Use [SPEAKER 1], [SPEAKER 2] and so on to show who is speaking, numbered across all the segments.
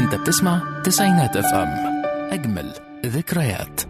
[SPEAKER 1] انت بتسمع تسعينات اف ام اجمل ذكريات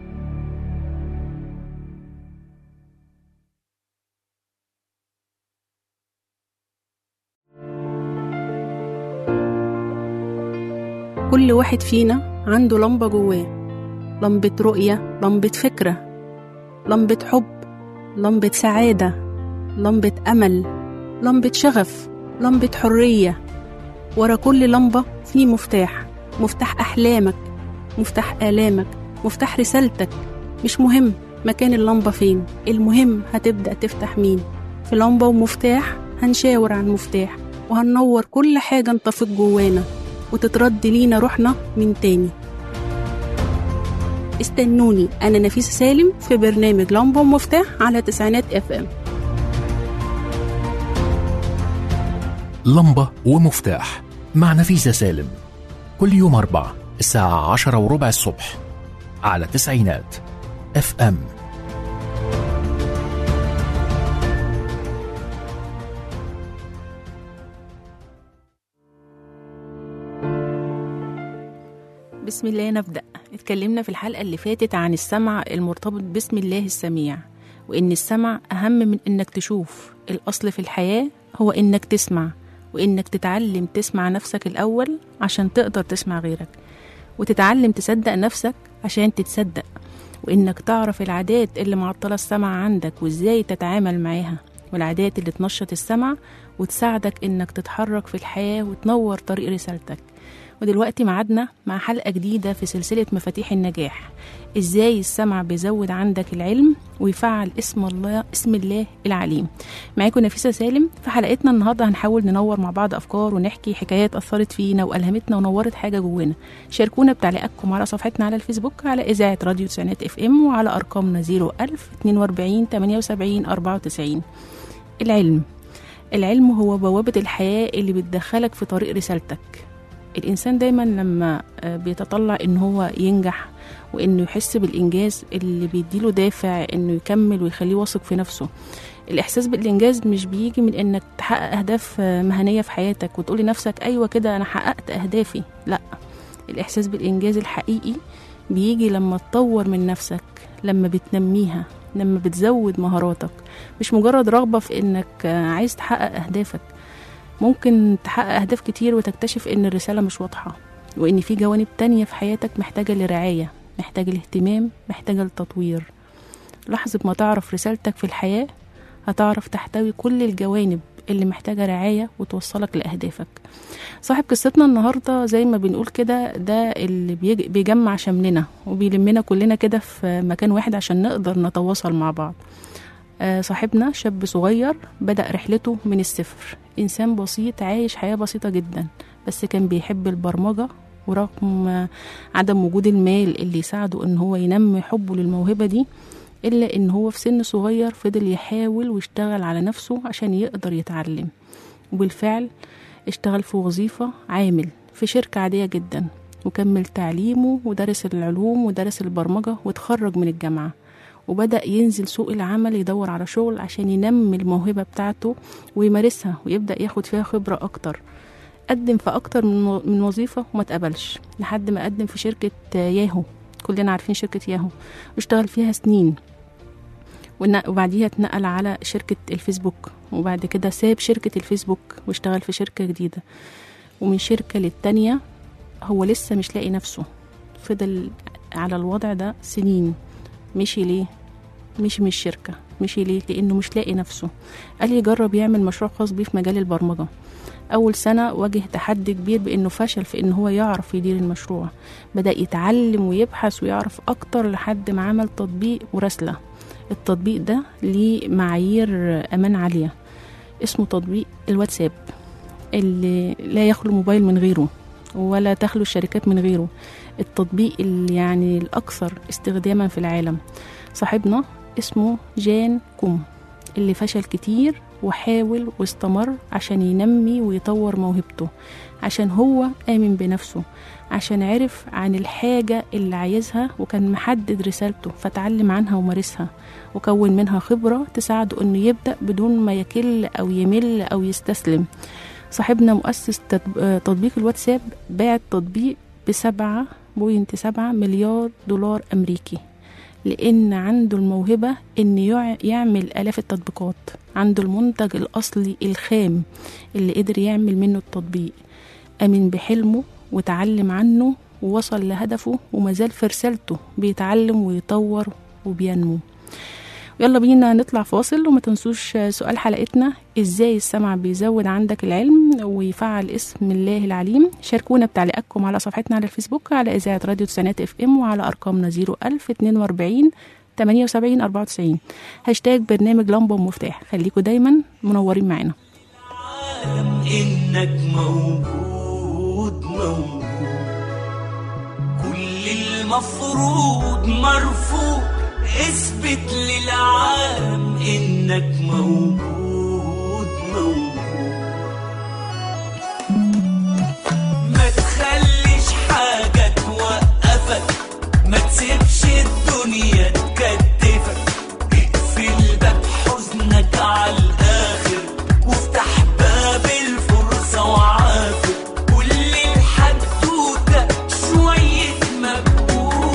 [SPEAKER 2] كل واحد فينا عنده لمبة جواه لمبة رؤية لمبة فكرة لمبة حب لمبة سعادة لمبة أمل لمبة شغف لمبة حرية ورا كل لمبة في مفتاح مفتاح أحلامك مفتاح آلامك مفتاح رسالتك مش مهم مكان اللمبة فين المهم هتبدأ تفتح مين في لمبة ومفتاح هنشاور عن مفتاح وهننور كل حاجة انطفت جوانا وتترد لينا روحنا من تاني استنوني أنا نفيسة سالم في برنامج لمبة ومفتاح على تسعينات اف ام
[SPEAKER 1] لمبة ومفتاح مع نفيسة سالم كل يوم أربعة الساعة عشرة وربع الصبح على تسعينات اف ام
[SPEAKER 2] بسم الله نبدأ اتكلمنا في الحلقة اللي فاتت عن السمع المرتبط باسم الله السميع وإن السمع أهم من إنك تشوف الأصل في الحياة هو إنك تسمع وإنك تتعلم تسمع نفسك الأول عشان تقدر تسمع غيرك وتتعلم تصدق نفسك عشان تتصدق وإنك تعرف العادات اللي معطلة السمع عندك وإزاي تتعامل معاها والعادات اللي تنشط السمع وتساعدك إنك تتحرك في الحياة وتنور طريق رسالتك ودلوقتي معادنا مع حلقة جديدة في سلسلة مفاتيح النجاح ازاي السمع بيزود عندك العلم ويفعل اسم الله اسم الله العليم معاكم نفيسة سالم في حلقتنا النهاردة هنحاول ننور مع بعض أفكار ونحكي حكايات أثرت فينا وألهمتنا ونورت حاجة جوانا شاركونا بتعليقاتكم على صفحتنا على الفيسبوك على إذاعة راديو تسعينات اف ام وعلى أرقامنا 01000 42 78 94 العلم العلم هو بوابة الحياة اللي بتدخلك في طريق رسالتك الإنسان دايما لما بيتطلع إن هو ينجح وإنه يحس بالإنجاز اللي بيديله دافع إنه يكمل ويخليه واثق في نفسه الإحساس بالإنجاز مش بيجي من إنك تحقق أهداف مهنية في حياتك وتقولي نفسك أيوة كده أنا حققت أهدافي لأ الإحساس بالإنجاز الحقيقي بيجي لما تطور من نفسك لما بتنميها لما بتزود مهاراتك مش مجرد رغبة في إنك عايز تحقق أهدافك ممكن تحقق أهداف كتير وتكتشف إن الرسالة مش واضحة وإن في جوانب تانية في حياتك محتاجة لرعاية محتاجة الاهتمام محتاجة للتطوير لحظة ما تعرف رسالتك في الحياة هتعرف تحتوي كل الجوانب اللي محتاجة رعاية وتوصلك لأهدافك صاحب قصتنا النهاردة زي ما بنقول كده ده اللي بيج- بيجمع شملنا وبيلمنا كلنا كده في مكان واحد عشان نقدر نتواصل مع بعض آه، صاحبنا شاب صغير بدأ رحلته من الصفر إنسان بسيط عايش حياة بسيطة جدا بس كان بيحب البرمجة ورغم آه، عدم وجود المال اللي يساعده إن هو ينمي حبه للموهبة دي إلا إن هو في سن صغير فضل يحاول ويشتغل على نفسه عشان يقدر يتعلم وبالفعل اشتغل في وظيفة عامل في شركة عادية جدا وكمل تعليمه ودرس العلوم ودرس البرمجة وتخرج من الجامعة وبدأ ينزل سوق العمل يدور على شغل عشان ينمي الموهبة بتاعته ويمارسها ويبدأ ياخد فيها خبرة أكتر قدم في أكتر من و- من وظيفة وما تقبلش لحد ما قدم في شركة آه، ياهو كلنا عارفين شركة ياهو واشتغل فيها سنين ون- وبعديها اتنقل على شركة الفيسبوك وبعد كده ساب شركة الفيسبوك واشتغل في شركة جديدة ومن شركة للتانية هو لسه مش لاقي نفسه فضل على الوضع ده سنين مشي ليه مشي من الشركة مشي ليه لأنه مش لاقي نفسه قال يجرب يعمل مشروع خاص بيه في مجال البرمجة أول سنة واجه تحدي كبير بأنه فشل في أنه هو يعرف يدير المشروع بدأ يتعلم ويبحث ويعرف أكتر لحد ما عمل تطبيق مراسلة التطبيق ده ليه معايير أمان عالية اسمه تطبيق الواتساب اللي لا يخلو موبايل من غيره ولا تخلو الشركات من غيره التطبيق اللي يعني الأكثر استخداما في العالم صاحبنا اسمه جان كوم اللي فشل كتير وحاول واستمر عشان ينمي ويطور موهبته عشان هو آمن بنفسه عشان عرف عن الحاجة اللي عايزها وكان محدد رسالته فتعلم عنها ومارسها وكون منها خبرة تساعده انه يبدأ بدون ما يكل او يمل او يستسلم صاحبنا مؤسس تطب- آه، تطبيق الواتساب باع التطبيق بسبعة بوينت سبعة مليار دولار أمريكي لأن عنده الموهبة إن يع- يعمل آلاف التطبيقات عنده المنتج الأصلي الخام اللي قدر يعمل منه التطبيق أمن بحلمه وتعلم عنه ووصل لهدفه ومازال في رسالته بيتعلم ويطور وبينمو يلا بينا نطلع فاصل وما تنسوش سؤال حلقتنا ازاي السمع بيزود عندك العلم ويفعل اسم الله العليم شاركونا بتعليقاتكم على صفحتنا على الفيسبوك على اذاعه راديو تسعينات اف ام وعلى ارقامنا 01042 78 94 هاشتاج برنامج لمبه ومفتاح خليكم دايما منورين معانا
[SPEAKER 3] العالم انك موجود موجود كل المفروض مرفوض اثبت للعالم انك موجود موجود ما تخليش حاجة توقفك ما تسيبش الدنيا تكتفك اقفل باب حزنك على الآخر وافتح باب الفرصة وعافر كل الحدوتة شوية مجهود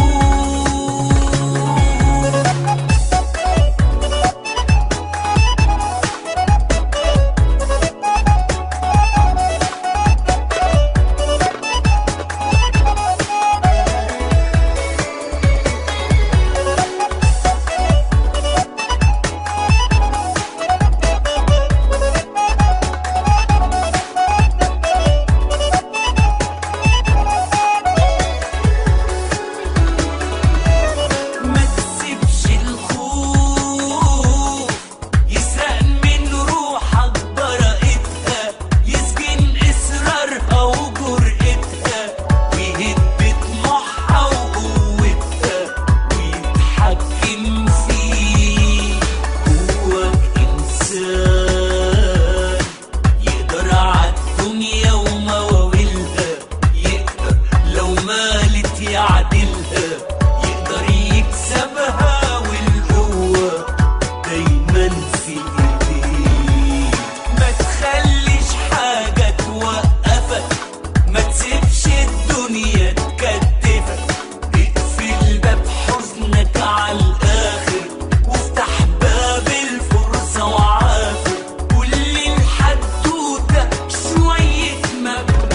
[SPEAKER 3] ما تسيبش الخوف يسرق من روحك براءتها يسجن إصرارها وجرأتها ويهد طموحها وقوتها ويتحكم فيك جواك إنسان يقدر عالدنيا ومواويلها يقدر لو مالت يعدلها يقدر يكسبها والقوة دايما في ايديك ما تخليش حاجة توقفك ما تسيبش الدنيا تكتفك اقفل باب حزنك على الآخر وافتح باب الفرصة وعافر كل الحدوتة شوية مجهود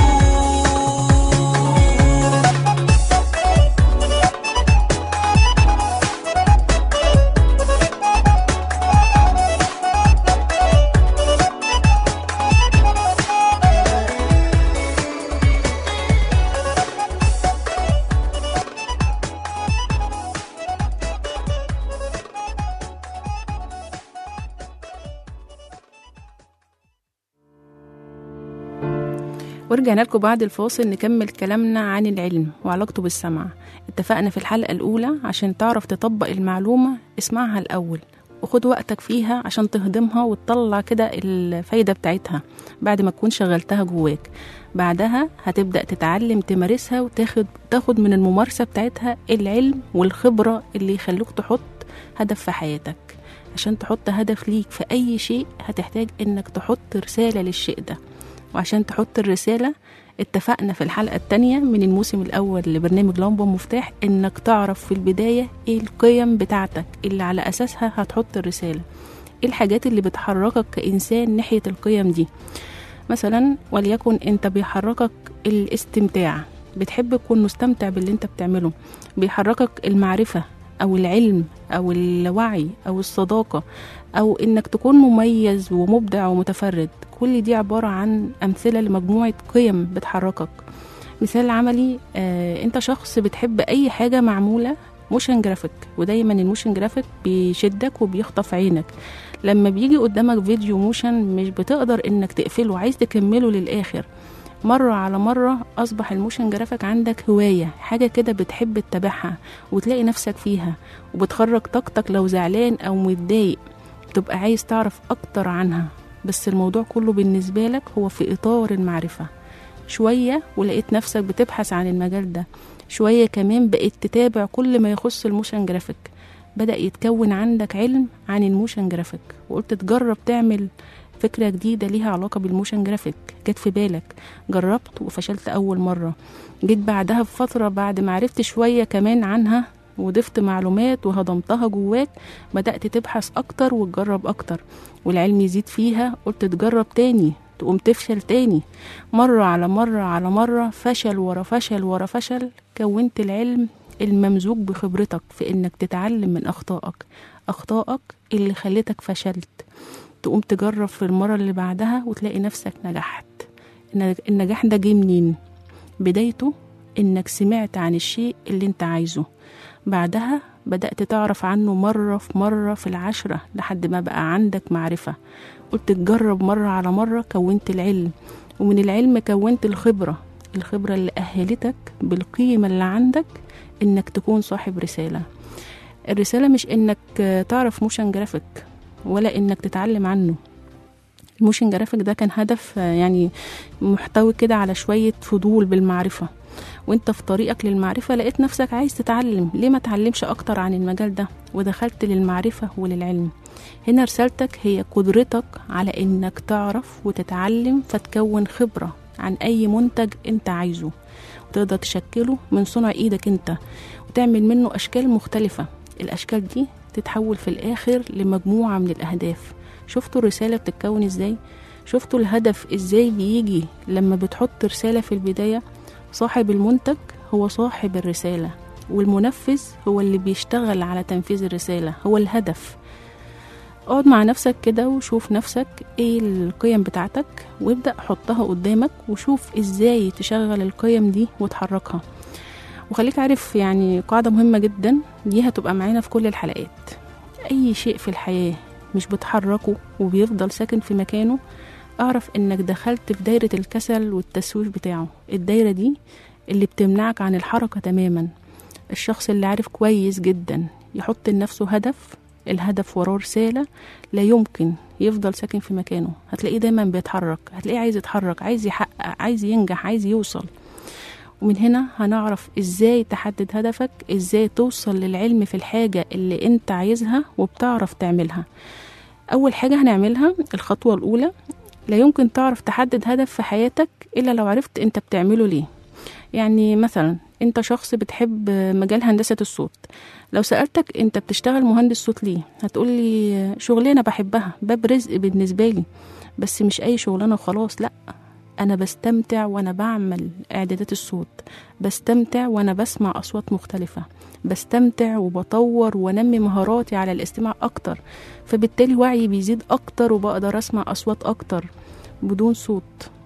[SPEAKER 2] ورجعنا لكم بعد الفاصل نكمل كلامنا عن العلم وعلاقته بالسمع اتفقنا في الحلقة الأولى عشان تعرف تطبق المعلومة اسمعها الأول وخد وقتك فيها عشان تهضمها وتطلع كده الفايدة بتاعتها بعد ما تكون شغلتها جواك بعدها هتبدأ تتعلم تمارسها وتاخد تاخد من الممارسة بتاعتها العلم والخبرة اللي يخلوك تحط هدف في حياتك عشان تحط هدف ليك في أي شيء هتحتاج إنك تحط رسالة للشيء ده وعشان تحط الرسالة اتفقنا في الحلقة التانية من الموسم الأول لبرنامج لمبة مفتاح إنك تعرف في البداية إيه القيم بتاعتك اللي على أساسها هتحط الرسالة إيه الحاجات اللي بتحركك كإنسان ناحية القيم دي مثلا وليكن أنت بيحركك الاستمتاع بتحب تكون مستمتع باللي أنت بتعمله بيحركك المعرفة أو العلم أو الوعي أو الصداقة أو إنك تكون مميز ومبدع ومتفرد كل دي عبارة عن أمثلة لمجموعة قيم بتحركك مثال عملي آه، أنت شخص بتحب أي حاجة معمولة موشن جرافيك ودايما الموشن جرافيك بيشدك وبيخطف عينك لما بيجي قدامك فيديو موشن مش بتقدر انك تقفله عايز تكمله للاخر مرة على مرة أصبح الموشن جرافيك عندك هواية حاجة كده بتحب تتابعها وتلاقي نفسك فيها وبتخرج طاقتك لو زعلان أو متضايق بتبقى عايز تعرف أكتر عنها بس الموضوع كله بالنسبة لك هو في إطار المعرفة شوية ولقيت نفسك بتبحث عن المجال ده شوية كمان بقيت تتابع كل ما يخص الموشن جرافيك بدأ يتكون عندك علم عن الموشن جرافيك وقلت تجرب تعمل فكرة جديدة ليها علاقة بالموشن جرافيك جت في بالك جربت وفشلت أول مرة جيت بعدها بفترة بعد ما عرفت شوية كمان عنها وضفت معلومات وهضمتها جواك بدأت تبحث أكتر وتجرب أكتر والعلم يزيد فيها قلت تجرب تاني تقوم تفشل تاني مرة على مرة على مرة فشل ورا فشل ورا فشل كونت العلم الممزوج بخبرتك في إنك تتعلم من أخطائك أخطائك اللي خلتك فشلت تقوم تجرب في المرة اللي بعدها وتلاقي نفسك نجحت النجاح ده جه منين بدايته إنك سمعت عن الشيء اللي انت عايزه بعدها بدأت تعرف عنه مرة في مرة في العشرة لحد ما بقى عندك معرفة قلت تجرب مرة على مرة كونت العلم ومن العلم كونت الخبرة الخبرة اللي أهلتك بالقيمة اللي عندك إنك تكون صاحب رسالة الرسالة مش إنك تعرف موشن جرافيك ولا إنك تتعلم عنه الموشن جرافيك ده كان هدف يعني محتوي كده على شوية فضول بالمعرفة وانت في طريقك للمعرفة لقيت نفسك عايز تتعلم ليه ما تعلمش أكتر عن المجال ده ودخلت للمعرفة وللعلم هنا رسالتك هي قدرتك على انك تعرف وتتعلم فتكون خبرة عن أي منتج انت عايزه وتقدر تشكله من صنع ايدك انت وتعمل منه أشكال مختلفة الأشكال دي تتحول في الآخر لمجموعة من الأهداف شفتوا الرسالة بتتكون ازاي شفتوا الهدف ازاي بيجي لما بتحط رسالة في البداية صاحب المنتج هو صاحب الرسالة والمنفذ هو اللي بيشتغل على تنفيذ الرسالة هو الهدف اقعد مع نفسك كده وشوف نفسك ايه القيم بتاعتك وابدأ حطها قدامك وشوف ازاي تشغل القيم دي وتحركها وخليك عارف يعني قاعدة مهمة جدا دي هتبقى معانا في كل الحلقات أي شيء في الحياة مش بتحركه وبيفضل ساكن في مكانه اعرف انك دخلت في دايرة الكسل والتسويف بتاعه الدايرة دي اللي بتمنعك عن الحركة تماما الشخص اللي عارف كويس جدا يحط لنفسه هدف الهدف وراه رسالة لا يمكن يفضل ساكن في مكانه هتلاقيه دايما بيتحرك هتلاقيه عايز يتحرك عايز يحقق عايز ينجح عايز يوصل ومن هنا هنعرف ازاي تحدد هدفك ازاي توصل للعلم في الحاجة اللي انت عايزها وبتعرف تعملها اول حاجة هنعملها الخطوة الاولى لا يمكن تعرف تحدد هدف في حياتك الا لو عرفت انت بتعمله ليه يعني مثلا انت شخص بتحب مجال هندسة الصوت لو سألتك انت بتشتغل مهندس صوت ليه هتقولي شغلانة بحبها باب رزق بالنسبة لي بس مش اي شغلانة خلاص لا انا بستمتع وانا بعمل اعدادات الصوت بستمتع وانا بسمع اصوات مختلفة بستمتع وبطور وانمي مهاراتي على الاستماع اكتر فبالتالي وعيي بيزيد اكتر وبقدر اسمع اصوات اكتر بدون صوت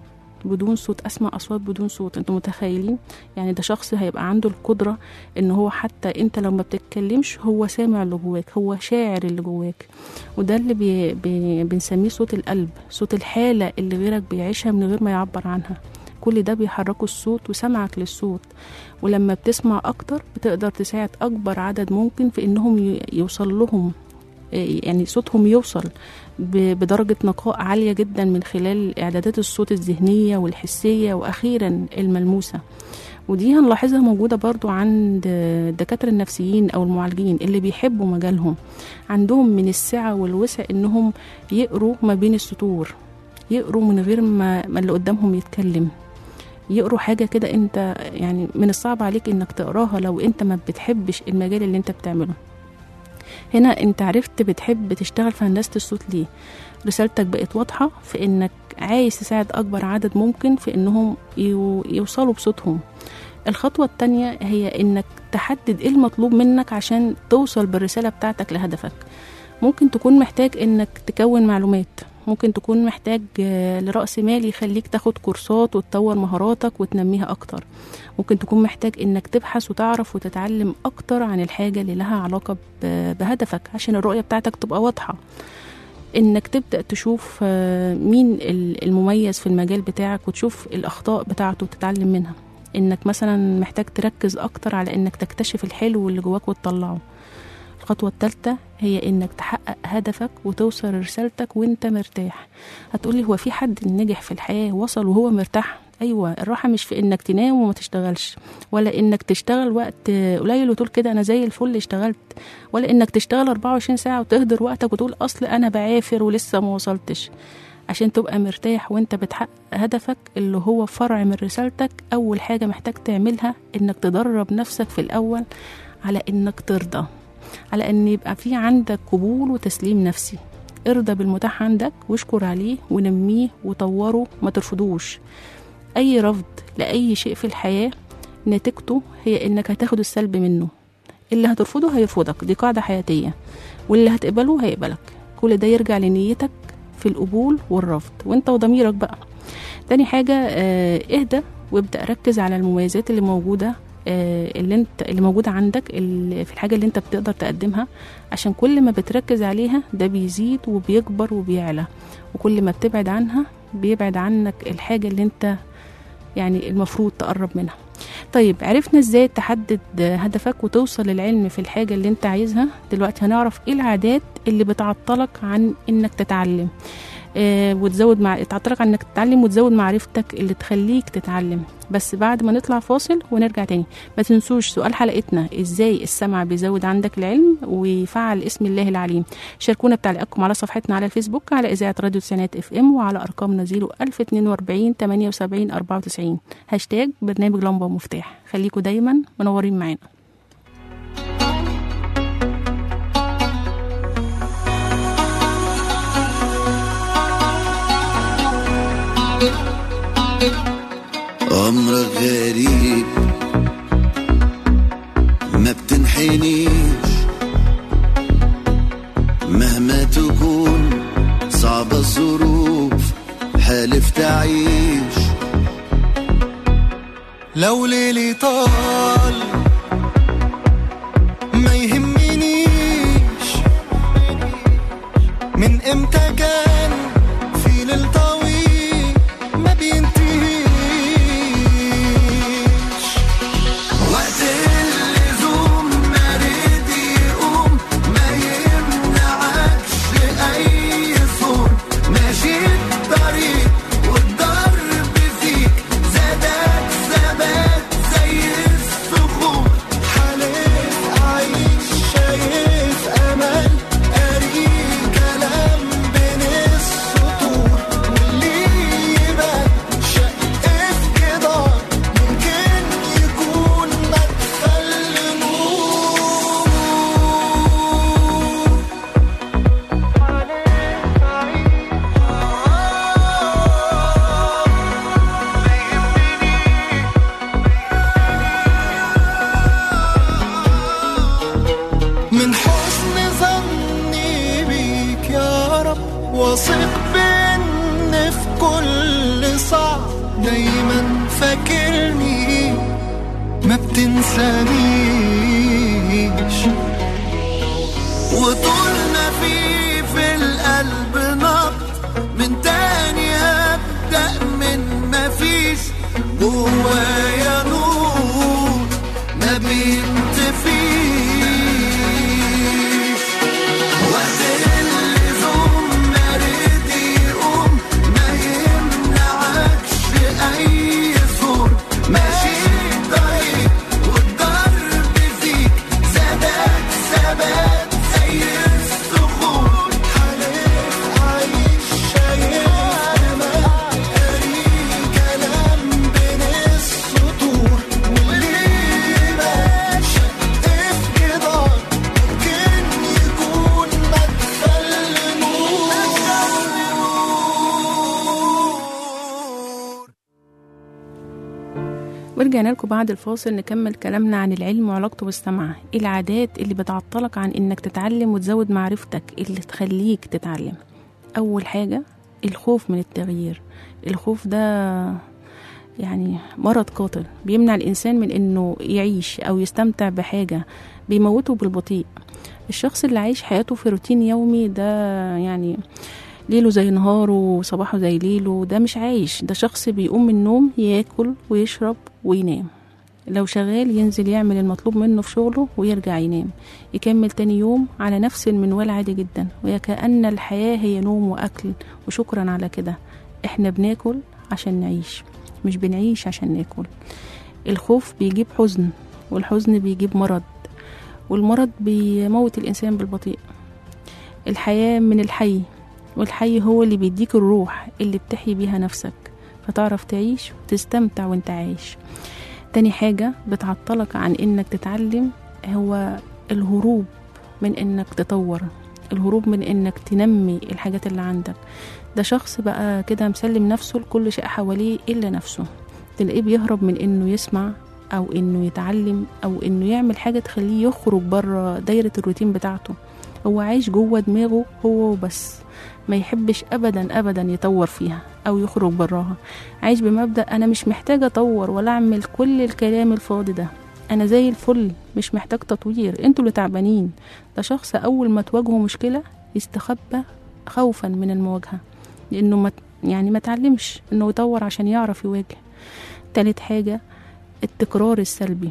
[SPEAKER 2] بدون صوت اسمع اصوات بدون صوت انتوا متخيلين يعني ده شخص هيبقى عنده القدره ان هو حتى انت لو ما بتتكلمش هو سامع اللي جواك هو شاعر اللي جواك وده اللي بي بي بنسميه صوت القلب صوت الحاله اللي غيرك بيعيشها من غير ما يعبر عنها كل ده بيحركوا الصوت وسمعك للصوت ولما بتسمع اكتر بتقدر تساعد اكبر عدد ممكن في انهم يوصل لهم يعني صوتهم يوصل بدرجة نقاء عالية جدا من خلال إعدادات الصوت الذهنية والحسية وأخيرا الملموسة ودي هنلاحظها موجودة برضو عند الدكاترة النفسيين أو المعالجين اللي بيحبوا مجالهم عندهم من السعة والوسع إنهم يقروا ما بين السطور يقروا من غير ما, ما اللي قدامهم يتكلم يقروا حاجة كده انت يعني من الصعب عليك انك تقراها لو انت ما بتحبش المجال اللي انت بتعمله هنا انت عرفت بتحب تشتغل في هندسة الصوت ليه رسالتك بقت واضحة في انك عايز تساعد اكبر عدد ممكن في انهم يوصلوا بصوتهم الخطوة التانية هي انك تحدد ايه المطلوب منك عشان توصل بالرسالة بتاعتك لهدفك ممكن تكون محتاج انك تكون معلومات ممكن تكون محتاج لرأس مال يخليك تاخد كورسات وتطور مهاراتك وتنميها أكتر ممكن تكون محتاج إنك تبحث وتعرف وتتعلم أكتر عن الحاجة اللي لها علاقة بهدفك عشان الرؤية بتاعتك تبقى واضحة إنك تبدأ تشوف مين المميز في المجال بتاعك وتشوف الأخطاء بتاعته وتتعلم منها إنك مثلا محتاج تركز أكتر على إنك تكتشف الحلو اللي جواك وتطلعه الخطوة الثالثة هي إنك تحقق هدفك وتوصل رسالتك وإنت مرتاح هتقولي هو في حد نجح في الحياة وصل وهو مرتاح أيوة الراحة مش في إنك تنام وما تشتغلش ولا إنك تشتغل وقت قليل وتقول كده أنا زي الفل اشتغلت ولا إنك تشتغل 24 ساعة وتهدر وقتك وتقول أصل أنا بعافر ولسه ما وصلتش عشان تبقى مرتاح وانت بتحقق هدفك اللي هو فرع من رسالتك أول حاجة محتاج تعملها إنك تدرب نفسك في الأول على إنك ترضى على إن يبقى في عندك قبول وتسليم نفسي ارضى بالمتاح عندك واشكر عليه ونميه وطوره ما ترفضوش أي رفض لأي شيء في الحياة نتيجته هي إنك هتاخد السلب منه اللي هترفضه هيرفضك دي قاعدة حياتية واللي هتقبله هيقبلك كل ده يرجع لنيتك في القبول والرفض وانت وضميرك بقى تاني حاجة آه، اهدى وابدأ ركز على المميزات اللي موجودة آه، اللي انت اللي موجودة عندك اللي في الحاجة اللي انت بتقدر تقدمها عشان كل ما بتركز عليها ده بيزيد وبيكبر وبيعلى وكل ما بتبعد عنها بيبعد عنك الحاجة اللي انت يعني المفروض تقرب منها طيب عرفنا ازاي تحدد هدفك وتوصل للعلم في الحاجة اللي انت عايزها دلوقتي هنعرف ايه العادات اللي بتعطلك عن انك تتعلم آه وتزود مع تعطلك عن انك تتعلم وتزود معرفتك اللي تخليك تتعلم بس بعد ما نطلع فاصل ونرجع تاني ما تنسوش سؤال حلقتنا ازاي السمع بيزود عندك العلم ويفعل اسم الله العليم شاركونا بتعليقاتكم على صفحتنا على الفيسبوك على اذاعه راديو تسعينات اف ام وعلى ارقامنا 0 1042 78 94 هاشتاج برنامج لمبه ومفتاح خليكم دايما منورين معانا
[SPEAKER 4] أمرك غريب ما بتنحنيش مهما تكون صعبة الظروف حالف تعيش لو ليلي طال ما يهمنيش من امتى كان في ليل طويل ما بينتهيش وقت اللزوم ما رد يقوم ما يمنعكش اي صوت ماشي الطريق والضرب فيك زادك ثبات زي الصخور حالف عايش شايف امل قاري كلام بين السطور واللي يبان شق في جدار ممكن يكون مدخل نور من حسن ظني بيك يا رب واثق بان في كل صعب دايما فاكرني ما بتنسانيش وطول ما في في القلب نبض من تاني هبدأ من ما فيش جوايا نور ما بينطفيش وقت اللزوم ما رد يقوم ما يمنعكش أي صوت ماشي طريق والضرب فيك زادك ثبات زي الصخور حالف عايش شايف أمل قاري كلام بين السطور واللي ماشي في جدار ممكن يكون مدخل نور
[SPEAKER 2] ورجعنا لكم بعد الفاصل نكمل كلامنا عن العلم وعلاقته بالسمع ايه العادات اللي بتعطلك عن انك تتعلم وتزود معرفتك اللي تخليك تتعلم اول حاجة الخوف من التغيير الخوف ده يعني مرض قاتل بيمنع الانسان من انه يعيش او يستمتع بحاجة بيموته بالبطيء الشخص اللي عايش حياته في روتين يومي ده يعني ليله زي نهاره وصباحه زي ليله ده مش عايش ده شخص بيقوم من النوم ياكل ويشرب وينام لو شغال ينزل يعمل المطلوب منه في شغله ويرجع ينام يكمل تاني يوم على نفس المنوال عادي جدا وكأن الحياة هي نوم وأكل وشكرا على كده احنا بناكل عشان نعيش مش بنعيش عشان ناكل الخوف بيجيب حزن والحزن بيجيب مرض والمرض بيموت الإنسان بالبطيء الحياة من الحي والحي هو اللي بيديك الروح اللي بتحيي بيها نفسك فتعرف تعيش وتستمتع وانت عايش تاني حاجة بتعطلك عن انك تتعلم هو الهروب من انك تطور الهروب من انك تنمي الحاجات اللي عندك ده شخص بقى كده مسلم نفسه لكل شيء حواليه الا نفسه تلاقيه بيهرب من انه يسمع او انه يتعلم او انه يعمل حاجه تخليه يخرج بره دايره الروتين بتاعته هو عايش جوه دماغه هو وبس ما يحبش ابدا ابدا يطور فيها او يخرج براها عايش بمبدا انا مش محتاج اطور ولا اعمل كل الكلام الفاضي ده انا زي الفل مش محتاج تطوير انتوا اللي تعبانين ده شخص اول ما تواجهه مشكله يستخبى خوفا من المواجهه لانه ما يعني ما تعلمش انه يطور عشان يعرف يواجه تالت حاجه التكرار السلبي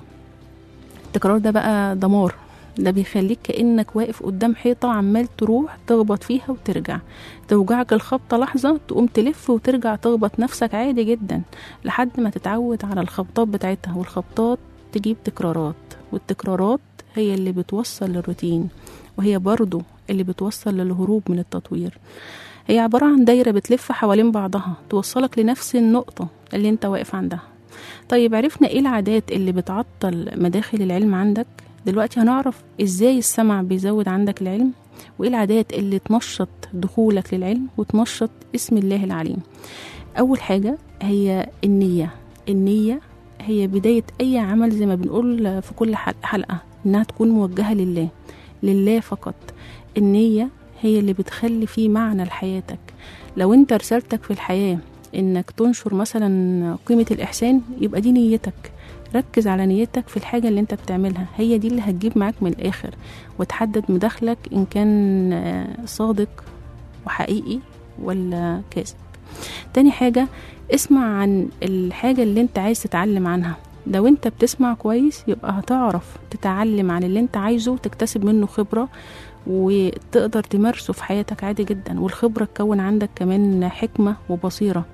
[SPEAKER 2] التكرار ده بقى دمار ده بيخليك كأنك واقف قدام حيطة عمال تروح تخبط فيها وترجع توجعك الخبطة لحظة تقوم تلف وترجع تخبط نفسك عادي جدا لحد ما تتعود على الخبطات بتاعتها والخبطات تجيب تكرارات والتكرارات هي اللي بتوصل للروتين وهي برضو اللي بتوصل للهروب من التطوير هي عبارة عن دايرة بتلف حوالين بعضها توصلك لنفس النقطة اللي انت واقف عندها طيب عرفنا ايه العادات اللي بتعطل مداخل العلم عندك دلوقتي هنعرف ازاي السمع بيزود عندك العلم وايه العادات اللي تنشط دخولك للعلم وتنشط اسم الله العليم اول حاجة هي النية النية هي بداية اي عمل زي ما بنقول في كل حل- حلقة انها تكون موجهة لله لله فقط النية هي اللي بتخلي فيه معنى لحياتك لو انت رسالتك في الحياة انك تنشر مثلا قيمة الإحسان يبقى دي نيتك ركز على نيتك في الحاجة اللي انت بتعملها هي دي اللي هتجيب معاك من الآخر وتحدد مداخلك إن كان آه، صادق وحقيقي ولا كاذب تاني حاجة اسمع عن الحاجة اللي انت عايز تتعلم عنها لو انت بتسمع كويس يبقى هتعرف تتعلم عن اللي انت عايزه وتكتسب منه خبرة وتقدر تمارسه في حياتك عادي جدا والخبرة تكون عندك كمان حكمة وبصيرة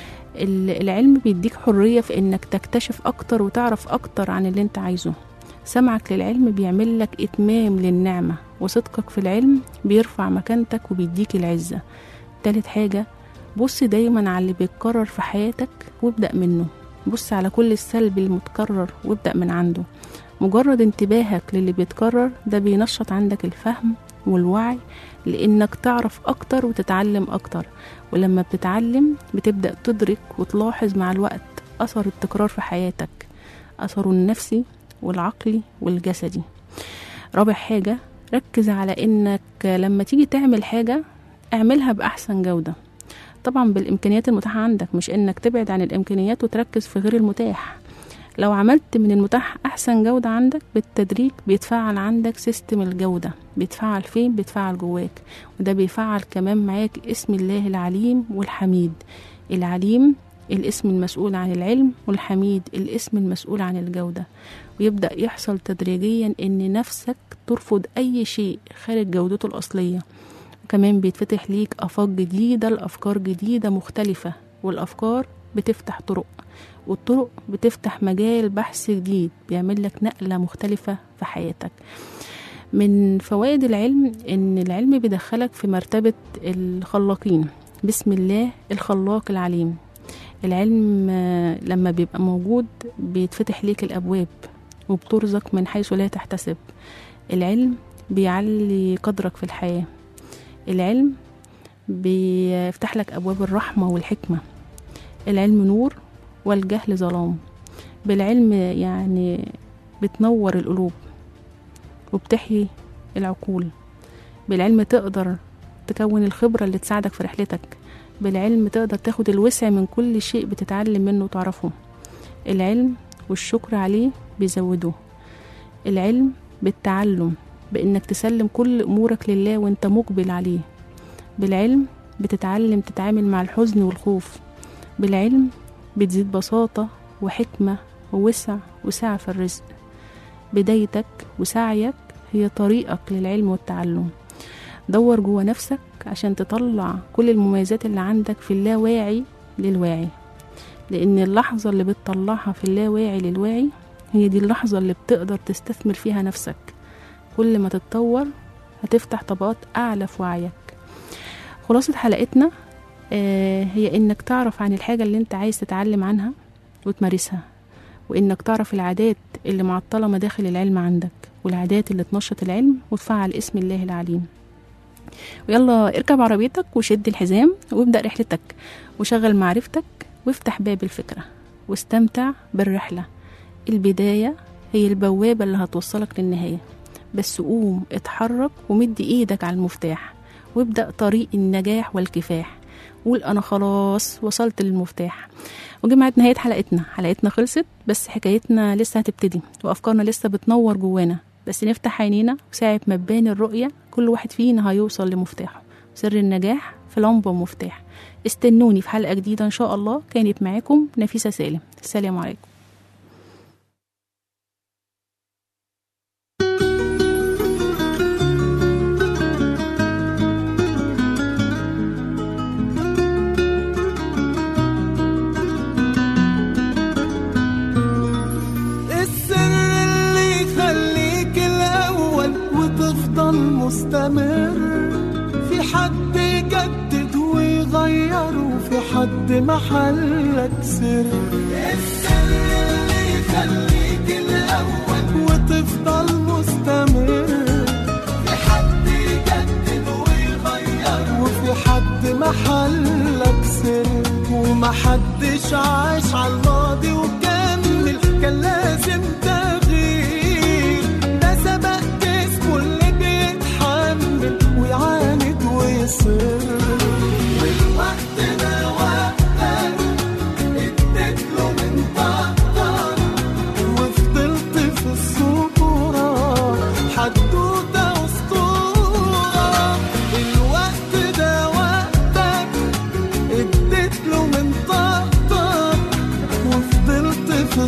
[SPEAKER 2] ال- العلم بيديك حرية في انك تكتشف اكتر وتعرف اكتر عن اللي انت عايزه سمعك للعلم بيعمل لك اتمام للنعمة وصدقك في العلم بيرفع مكانتك وبيديك العزة تالت حاجة بص دايما على اللي بيتكرر في حياتك وابدأ منه بص على كل السلب المتكرر وابدأ من عنده مجرد انتباهك للي بيتكرر ده بينشط عندك الفهم والوعي لانك تعرف اكتر وتتعلم اكتر ولما بتتعلم بتبدأ تدرك وتلاحظ مع الوقت اثر التكرار في حياتك اثره النفسي والعقلي والجسدي رابع حاجة ركز على انك لما تيجي تعمل حاجة اعملها بأحسن جودة طبعا بالإمكانيات المتاحة عندك مش انك تبعد عن الإمكانيات وتركز في غير المتاح لو عملت من المتاح أحسن جودة عندك بالتدريج بيتفعل عندك سيستم الجودة بيتفعل فين بيتفعل جواك وده بيفعل كمان معاك اسم الله العليم والحميد العليم الاسم المسؤول عن العلم والحميد الاسم المسؤول عن الجودة ويبدأ يحصل تدريجيا ان نفسك ترفض اي شيء خارج جودته الأصلية وكمان بيتفتح ليك آفاق جديدة لأفكار جديدة مختلفة والأفكار بتفتح طرق والطرق بتفتح مجال بحث جديد بيعمل لك نقلة مختلفة في حياتك من فوائد العلم ان العلم بيدخلك في مرتبة الخلاقين بسم الله الخلاق العليم العلم آه، لما بيبقى موجود بيتفتح ليك الأبواب وبترزق من حيث لا تحتسب العلم بيعلي قدرك في الحياة العلم بيفتح لك أبواب الرحمة والحكمة العلم نور والجهل ظلام بالعلم يعني بتنور القلوب وبتحيي العقول بالعلم تقدر تكون الخبرة اللي تساعدك في رحلتك بالعلم تقدر تاخد الوسع من كل شيء بتتعلم منه وتعرفه العلم والشكر عليه بيزودوه العلم بالتعلم بإنك تسلم كل أمورك لله وانت مقبل عليه بالعلم بتتعلم تتعامل مع الحزن والخوف بالعلم بتزيد بساطة وحكمة ووسع وسعة في الرزق بدايتك وسعيك هي طريقك للعلم والتعلم دور جوه نفسك عشان تطلع كل المميزات اللي عندك في اللاواعي للواعي لأن اللحظة اللي بتطلعها في اللاواعي للواعي هي دي اللحظة اللي بتقدر تستثمر فيها نفسك كل ما تتطور هتفتح طبقات أعلى في وعيك خلاصة حلقتنا آه، هي إنك تعرف عن الحاجة اللي أنت عايز تتعلم عنها وتمارسها وإنك تعرف العادات اللي معطلة مداخل العلم عندك والعادات اللي تنشط العلم وتفعل اسم الله العليم ويلا اركب عربيتك وشد الحزام وابدأ رحلتك وشغل معرفتك وافتح باب الفكرة واستمتع بالرحلة البداية هي البوابة اللي هتوصلك للنهاية بس قوم اتحرك ومد ايدك على المفتاح وابدأ طريق النجاح والكفاح قول انا خلاص وصلت للمفتاح وجمعت نهاية حلقتنا حلقتنا خلصت بس حكايتنا لسه هتبتدي وأفكارنا لسه بتنور جوانا بس نفتح عينينا وساعة ما تبان الرؤية كل واحد فينا هيوصل لمفتاحه سر النجاح في لمبة ومفتاح استنوني في حلقة جديدة إن شاء الله كانت معاكم نفيسة سالم السلام عليكم
[SPEAKER 4] السر اللي يخليك الأول وتفضل مستمر في حد يجدد ويغير وفي حد محلك سر السر اللي يخليك الأول وتفضل مستمر في حد يجدد ويغير وفي حد محلك سر ومحدش عاش على الماضي وكمل كان لازم تغيير ده سبق جسمه اللي بيتحمل ويعاند ويصر والوقت ده وقتك اديت له من طاقتك وفضلت في الصورة حدوتة أسطورة الوقت ده وقتك اديت له من طاقتك وفضلت في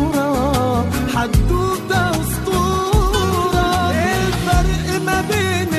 [SPEAKER 4] الصورة حدوتة أسطورة الفرق ما بين